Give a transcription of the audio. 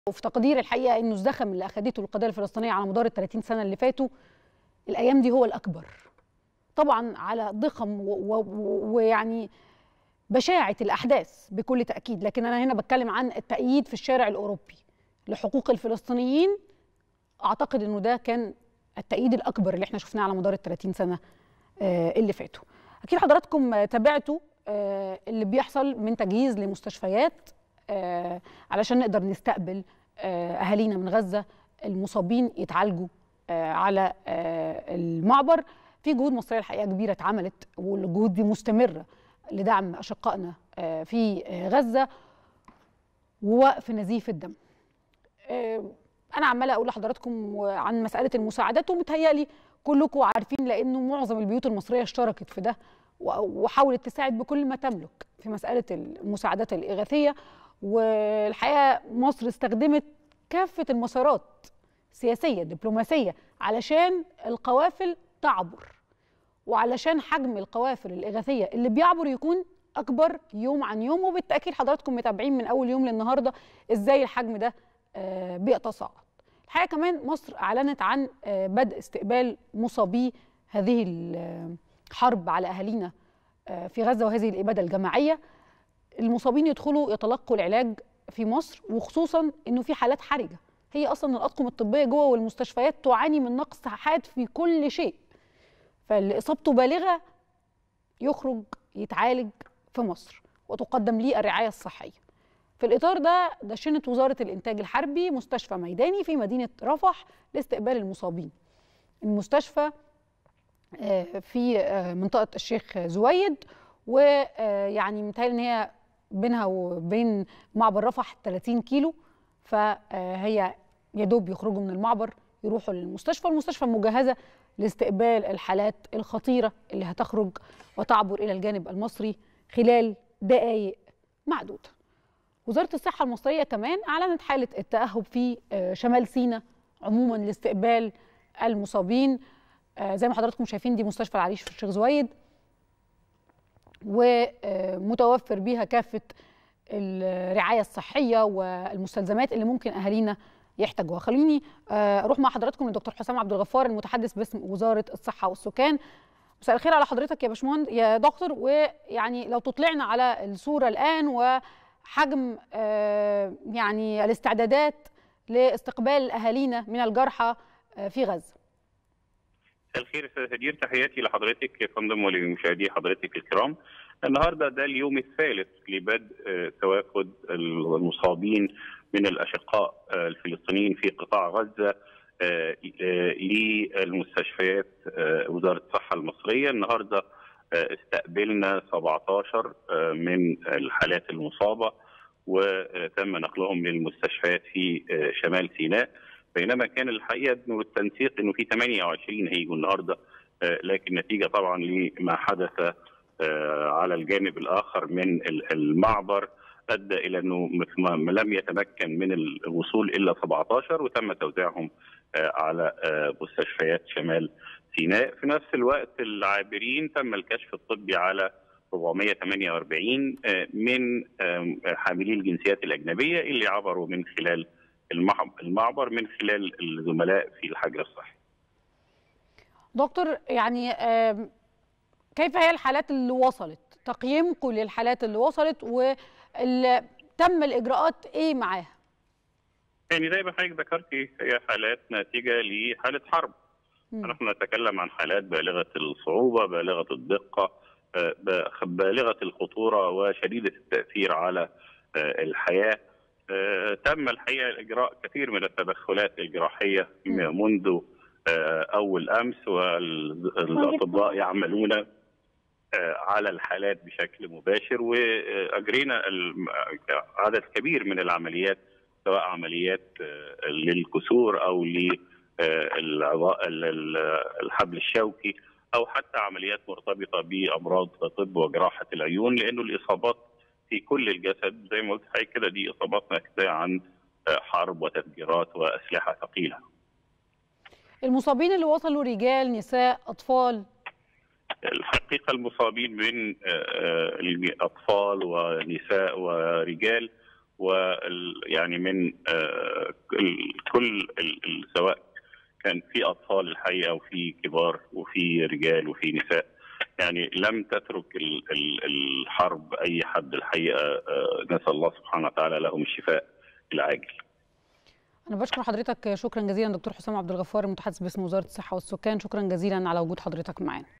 وفي تقدير الحقيقه انه الزخم اللي اخذته القضيه الفلسطينيه على مدار ال 30 سنه اللي فاتوا الايام دي هو الاكبر طبعا على ضخم ويعني بشاعه الاحداث بكل تاكيد لكن انا هنا بتكلم عن التأييد في الشارع الاوروبي لحقوق الفلسطينيين اعتقد انه ده كان التأييد الاكبر اللي احنا شفناه على مدار ال 30 سنه اللي فاتوا اكيد حضراتكم تابعتوا اللي بيحصل من تجهيز لمستشفيات علشان نقدر نستقبل اهالينا من غزه المصابين يتعالجوا على المعبر في جهود مصريه الحقيقه كبيره اتعملت والجهود دي مستمره لدعم اشقائنا في غزه ووقف نزيف الدم انا عماله اقول لحضراتكم عن مساله المساعدات ومتهيألي كلكم عارفين لانه معظم البيوت المصريه اشتركت في ده وحاولت تساعد بكل ما تملك في مساله المساعدات الاغاثيه والحقيقه مصر استخدمت كافه المسارات سياسيه دبلوماسيه علشان القوافل تعبر وعلشان حجم القوافل الاغاثيه اللي بيعبر يكون اكبر يوم عن يوم وبالتاكيد حضراتكم متابعين من اول يوم للنهارده ازاي الحجم ده بيتصاعد الحقيقه كمان مصر اعلنت عن بدء استقبال مصابي هذه الحرب على اهالينا في غزه وهذه الاباده الجماعيه المصابين يدخلوا يتلقوا العلاج في مصر وخصوصا انه في حالات حرجه هي اصلا الاطقم الطبيه جوه والمستشفيات تعاني من نقص حاد في كل شيء فاللي اصابته بالغه يخرج يتعالج في مصر وتقدم ليه الرعايه الصحيه في الاطار ده دشنت وزاره الانتاج الحربي مستشفى ميداني في مدينه رفح لاستقبال المصابين المستشفى في منطقه الشيخ زويد ويعني متهيألي ان هي بينها وبين معبر رفح 30 كيلو فهي يا دوب يخرجوا من المعبر يروحوا للمستشفى المستشفى مجهزه لاستقبال الحالات الخطيره اللي هتخرج وتعبر الى الجانب المصري خلال دقائق معدوده وزاره الصحه المصريه كمان اعلنت حاله التاهب في شمال سيناء عموما لاستقبال المصابين زي ما حضراتكم شايفين دي مستشفى العريش في الشيخ زويد ومتوفر بيها كافه الرعايه الصحيه والمستلزمات اللي ممكن اهالينا يحتاجوها خليني اروح مع حضراتكم للدكتور حسام عبد الغفار المتحدث باسم وزاره الصحه والسكان مساء الخير على حضرتك يا باشمهندس يا دكتور ويعني لو تطلعنا على الصوره الان وحجم يعني الاستعدادات لاستقبال اهالينا من الجرحى في غزه مساء الخير استاذ هدير تحياتي لحضرتك يا فندم ولمشاهدي حضرتك الكرام النهارده ده اليوم الثالث لبدء توافد المصابين من الاشقاء الفلسطينيين في قطاع غزه للمستشفيات وزاره الصحه المصريه النهارده استقبلنا 17 من الحالات المصابه وتم نقلهم للمستشفيات في شمال سيناء بينما كان الحقيقه انه التنسيق انه في 28 هيجوا النهارده لكن نتيجه طبعا لما حدث على الجانب الاخر من المعبر ادى الى انه لم يتمكن من الوصول الا 17 وتم توزيعهم على مستشفيات شمال سيناء في نفس الوقت العابرين تم الكشف الطبي على 448 من حاملي الجنسيات الاجنبيه اللي عبروا من خلال المعبر من خلال الزملاء في الحجر الصحي. دكتور يعني كيف هي الحالات اللي وصلت؟ تقييمكم للحالات اللي وصلت واللي تم الاجراءات ايه معاها؟ يعني زي ما حضرتك ذكرتي هي حالات ناتجه لحاله حرب. نحن نتكلم عن حالات بالغه الصعوبه، بالغه الدقه، بالغه الخطوره وشديده التاثير على الحياه. تم الحقيقه اجراء كثير من التدخلات الجراحيه منذ اول امس والاطباء يعملون على الحالات بشكل مباشر واجرينا عدد كبير من العمليات سواء عمليات للكسور او للحبل الشوكي او حتى عمليات مرتبطه بامراض طب وجراحه العيون لانه الاصابات في كل الجسد زي ما قلت حضرتك كده دي اصابات ناتجه عن حرب وتفجيرات واسلحه ثقيله. المصابين اللي وصلوا رجال نساء اطفال الحقيقه المصابين من اطفال ونساء ورجال ويعني من كل سواء كان في اطفال الحقيقه وفي كبار وفي رجال وفي نساء يعني لم تترك الحرب اي حد الحقيقه نسال الله سبحانه وتعالى لهم الشفاء العاجل. انا بشكر حضرتك شكرا جزيلا دكتور حسام عبد الغفار المتحدث باسم وزاره الصحه والسكان شكرا جزيلا على وجود حضرتك معانا.